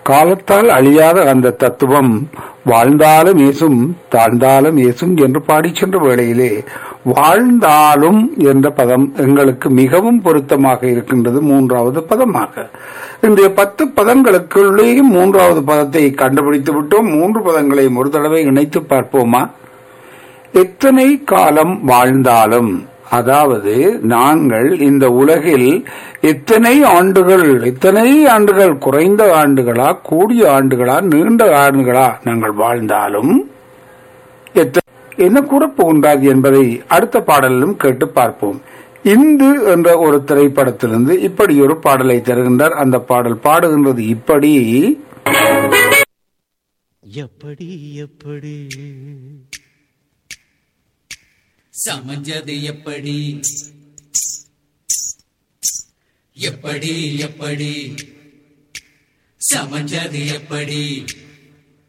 காலத்தால் அழியாத அந்த தத்துவம் வாழ்ந்தாலும் ஏசும் தாழ்ந்தாலும் ஏசும் என்று பாடிச் சென்ற வேளையிலே வாழ்ந்தாலும் என்ற பதம் எங்களுக்கு மிகவும் பொருத்தமாக இருக்கின்றது மூன்றாவது பதமாக இன்றைய பத்து பதங்களுக்குள்ளேயும் மூன்றாவது பதத்தை கண்டுபிடித்து விட்டோம் மூன்று பதங்களையும் ஒரு தடவை இணைத்து பார்ப்போமா எத்தனை காலம் வாழ்ந்தாலும் அதாவது நாங்கள் இந்த உலகில் எத்தனை ஆண்டுகள் எத்தனை ஆண்டுகள் குறைந்த ஆண்டுகளா கூடிய ஆண்டுகளா நீண்ட ஆண்டுகளா நாங்கள் வாழ்ந்தாலும் எத்த- என்ன கூறப் போகின்றது என்பதை அடுத்த பாடலிலும் கேட்டு பார்ப்போம் இந்து என்ற ஒரு திரைப்படத்திலிருந்து இப்படி ஒரு பாடலை தருகின்றார் அந்த பாடல் பாடுகின்றது இப்படி எப்படி எப்படி சமஞ்சது எப்படி எப்படி எப்படி சமஞ்சது எப்படி